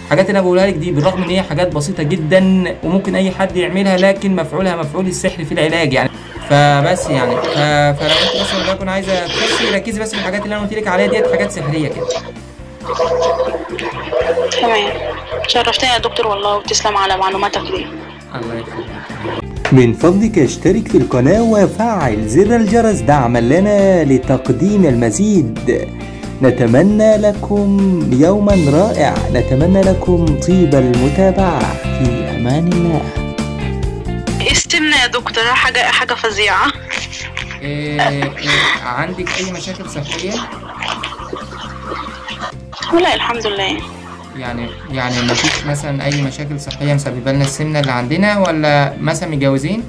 الحاجات اللي انا بقولها لك دي بالرغم ان هي حاجات بسيطه جدا وممكن اي حد يعملها لكن مفعولها مفعول السحر في العلاج يعني فبس يعني ف... فلو انت مثلا وليكن عايزه تخسي ركزي بس في الحاجات اللي انا قلت لك عليها ديت حاجات سحريه كده تمام شرفتني يا دكتور والله وتسلم على معلوماتك دي الله يخليك من فضلك اشترك في القناة وفعل زر الجرس دعما لنا لتقديم المزيد نتمنى لكم يوما رائع نتمنى لكم طيب المتابعة في أمان الله استمنا يا دكتور حاجة حاجة فظيعة إيه إيه عندك اي مشاكل صحيه ولا الحمد لله يعني يعني ما فيش مثلا اي مشاكل صحيه مسببه لنا السمنه اللي عندنا ولا مثلا متجوزين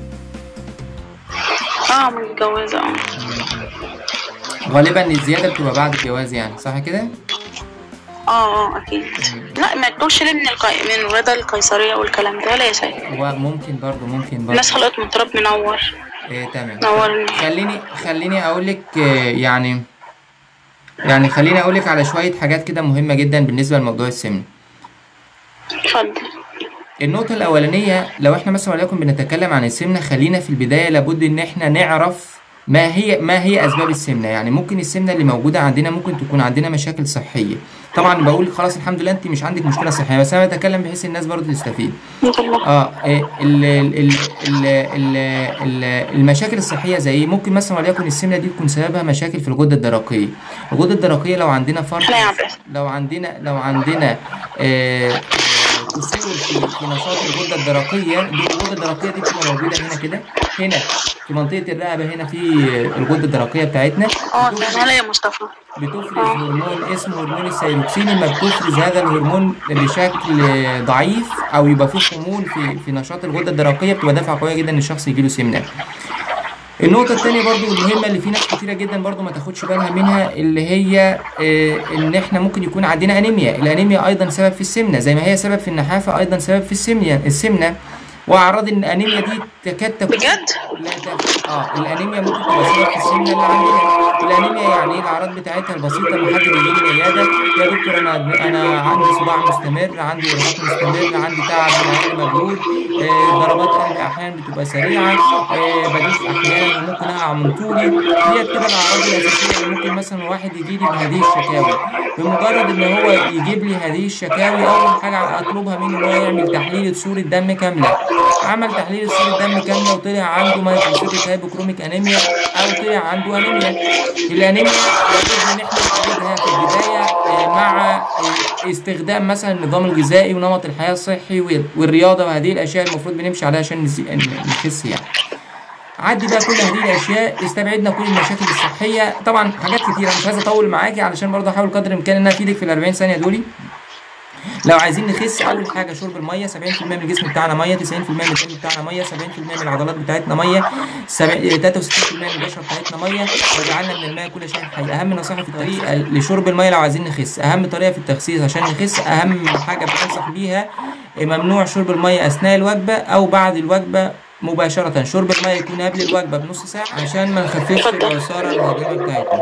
اه متجوزة اه غالبا الزياده بتبقى بعد الجواز يعني صح كده اه اه اكيد لا ما تقولش ليه من القي... من الولادة القيصرية والكلام ده لا يا سيد وممكن برضو ممكن برضو الناس خلقت من تراب منور إيه تمام نورني خليني خليني اقول لك يعني يعني خليني اقول لك على شويه حاجات كده مهمه جدا بالنسبه لموضوع السمنه اتفضل النقطة الأولانية لو احنا مثلا وليكن بنتكلم عن السمنة خلينا في البداية لابد إن احنا نعرف ما هي ما هي أسباب السمنة يعني ممكن السمنة اللي موجودة عندنا ممكن تكون عندنا مشاكل صحية طبعا بقول خلاص الحمد لله أنت مش عندك مشكلة صحية بس أنا بتكلم بحيث الناس برضو تستفيد انت الله اه إيه، ال ال ال ال ال ال المشاكل الصحيه زي ايه ممكن مثلا وليكن السمنه دي تكون سببها مشاكل في الغده الدرقيه الغده الدرقيه لو عندنا فرط لا يا عباس لو عندنا لو عندنا آه، آه، قصور في, في نشاط الغده الدرقيه دي الغده الدرقيه دي بتبقى موجوده هنا كده هنا في منطقه الرقبه هنا في الغده الدرقيه بتاعتنا اه تعالى يا مصطفى بتفرز هرمون اسمه هرمون الثيروكسين لما بتفرز هذا الهرمون بشكل ضعيف او يبقى فيه خمول في في نشاط الغده الدرقيه بتبقى دافعه قويه جدا ان الشخص يجيله سمنه النقطة التانية برضو المهمة اللي في ناس كتيرة جدا برضو ما تاخدش بالها منها اللي هي آه، ان احنا ممكن يكون عندنا انيميا الانيميا ايضا سبب في السمنة زي ما هي سبب في النحافة ايضا سبب في السمنة السمنة واعراض الانيميا دي تكاد تكون بجد؟ لا تف... اه الانيميا ممكن تبقى سبب في السمنه اللي عندنا الانيميا يعني ايه الاعراض بتاعتها البسيطه لما حد بيجي لي العياده يا دكتور انا انا عندي صداع مستمر عندي ارهاق مستمر عندي تعب من اقل مجهود آه ضربات قلبي احيانا بتبقى سريعه آه بدوخ احيانا وممكن اقع من طولي ديت كده الاعراض الاساسيه اللي ممكن مثلا واحد يجي لي بهذه الشكاوي بمجرد ان هو يجيب لي هذه الشكاوي اول حاجه اطلبها منه ان هو يعمل تحليل صوره دم كامله عمل تحليل صوره دم كامله وطلع عنده مايكروسيتيك هايبوكروميك انيميا او طلع عنده انيميا الانيميا لابد ان احنا نعالجها في البدايه آه، مع آه، استخدام مثلا النظام الغذائي ونمط الحياه الصحي وال- والرياضه وهذه الاشياء المفروض بنمشي عليها عشان نسي- نخس يعني عدي بقى كل هذه الاشياء استبعدنا كل المشاكل الصحيه طبعا حاجات كتيره مش عايز اطول معاكي علشان برضه احاول قدر الامكان ان انا افيدك في ال 40 ثانيه دولي لو عايزين نخس اول حاجه شرب الميه 70% من الجسم بتاعنا ميه 90% من الدم بتاعنا ميه 70% من العضلات بتاعتنا ميه سبع- 63% من البشره بتاعتنا ميه وجعلنا من الماء كل شيء حي اهم نصيحه في الطريقه لشرب الميه لو عايزين نخس اهم طريقه في التخسيس عشان نخس اهم حاجه بننصح بيها ممنوع شرب الميه اثناء الوجبه او بعد الوجبه مباشرة شرب المية يكون قبل الوجبة بنص ساعة عشان ما نخففش اتفضل. العصارة الهضمية بتاعتنا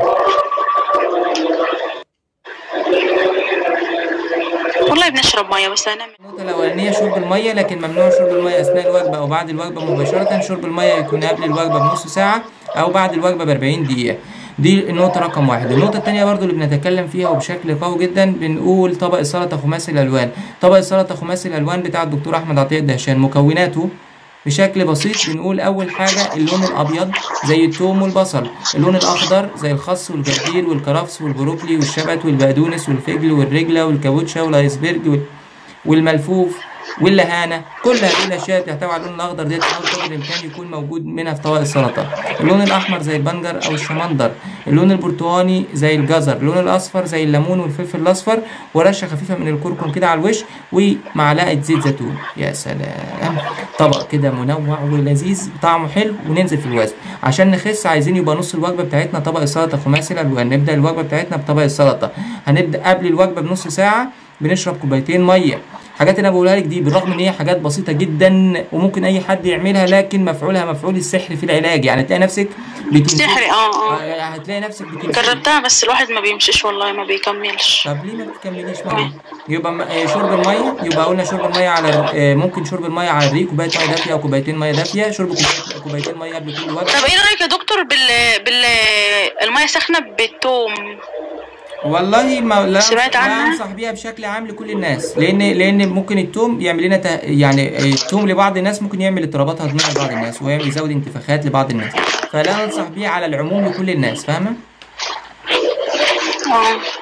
والله بنشرب ميه بس هنعمل النقطة الأولانية شرب المية لكن ممنوع شرب المية أثناء الوجبة أو بعد الوجبة مباشرة شرب المية يكون قبل الوجبة بنص ساعة أو بعد الوجبة بأربعين دقيقة دي النقطة رقم واحد النقطة التانية برضو اللي بنتكلم فيها وبشكل قوي جدا بنقول طبق السلطة خماسي الألوان طبق السلطة خماسي الألوان بتاع الدكتور أحمد عطية الدهشان مكوناته بشكل بسيط بنقول أول حاجة اللون الأبيض زي الثوم والبصل اللون الأخضر زي الخس والجرجير والكرفس والبروكلي والشبت والبقدونس والفجل والرجلة والكابوتشا والآيسبرج وال... والملفوف واللهانة كل هذه الأشياء تحتوي على اللون الأخضر ديت حاول قدر الإمكان يكون موجود منها في طبق السلطة اللون الأحمر زي البنجر أو الشمندر اللون البرتقاني زي الجزر اللون الأصفر زي الليمون والفلفل الأصفر ورشة خفيفة من الكركم كده على الوش ومعلقة زيت زيتون يا سلام طبق كده منوع ولذيذ طعمه حلو وننزل في الوزن عشان نخس عايزين يبقى نص الوجبة بتاعتنا طبق السلطة خماسي الألوان نبدأ الوجبة بتاعتنا بطبق السلطة هنبدأ قبل الوجبة بنص ساعة بنشرب كوبايتين ميه الحاجات اللي انا بقولها لك دي بالرغم ان هي حاجات بسيطه جدا وممكن اي حد يعملها لكن مفعولها مفعول السحر في العلاج يعني تلاقي نفسك بتمشي سحري اه اه آه، هتلاقي نفسك بتمشي جربتها بس الواحد ما بيمشيش والله ما بيكملش طب ليه ما بتكمليش معايا؟ يبقى م- آه، شرب الميه يبقى قلنا شرب الميه على الر- آه، ممكن شرب الميه على الريق كوبايه ميه دافيه او كوبايتين ميه دافيه شرب كوبايتين كوبايتين ميه قبل كل وجبه طب ايه رايك يا دكتور بال بال الميه سخنه بالثوم والله ما لا سمعت لا عنها؟ انصح بيها بشكل عام لكل الناس لان لان ممكن التوم يعمل لنا ته... يعني التوم لبعض الناس ممكن يعمل اضطرابات هضميه لبعض الناس ويعمل يزود انتفاخات لبعض الناس فلا انصح بيه على العموم لكل الناس فاهمه اه